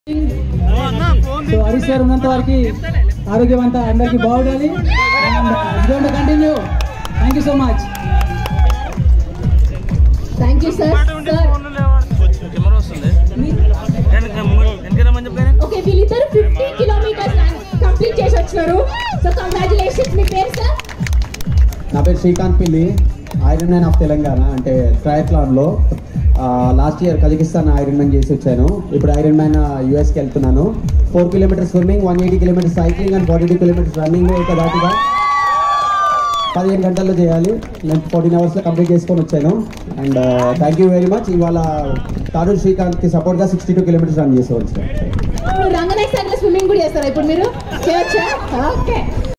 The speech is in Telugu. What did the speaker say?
సో హరీష్ గారు ఉన్నంత వరకు ఆరోగ్యం అంతా అందరికి బాగుండాలి and continue thank you so much thank you sir sir camera వస్తుంది వెనకరమని చెప్పాను ఓకే వీళ్ళిద్దరు ఫిఫ్టీ కిలోమీటర్స్ కంప్లీట్ చేసి వచ్చినారు సో కంగ్రాచులేషన్స్ మీ పేరు సార్ నా పేరు శ్రీకాంత్ పిల్లి ఐరన్ మ్యాన్ ఆఫ్ తెలంగాణ అంటే ట్రయత్లాన్లో last year Kazakhstan iron man చేసి వచ్చాను ఇప్పుడు ఐరన్ మ్యాన్ యూఎస్కి వెళ్తున్నాను four kilometres swimming one eighty kilometres cycling and forty two kilometres running ఒక దాటిగా పదిహేను గంటల్లో చేయాలి నేను ఫోర్టీన్ అవర్స్లో కంప్లీట్ చేసుకొని వచ్చాను and thank you very much ఇవాళ తారూర్ శ్రీకాంత్కి సపోర్ట్గా సిక్స్టీ టూ కిలోమీటర్స్ రన్ చేసి వచ్చాను రంగనాయక్ సాగర్ స్విమ్మింగ్ కూడా చేస్తారా ఇప్పుడు మీరు చేయొచ్చా ఓకే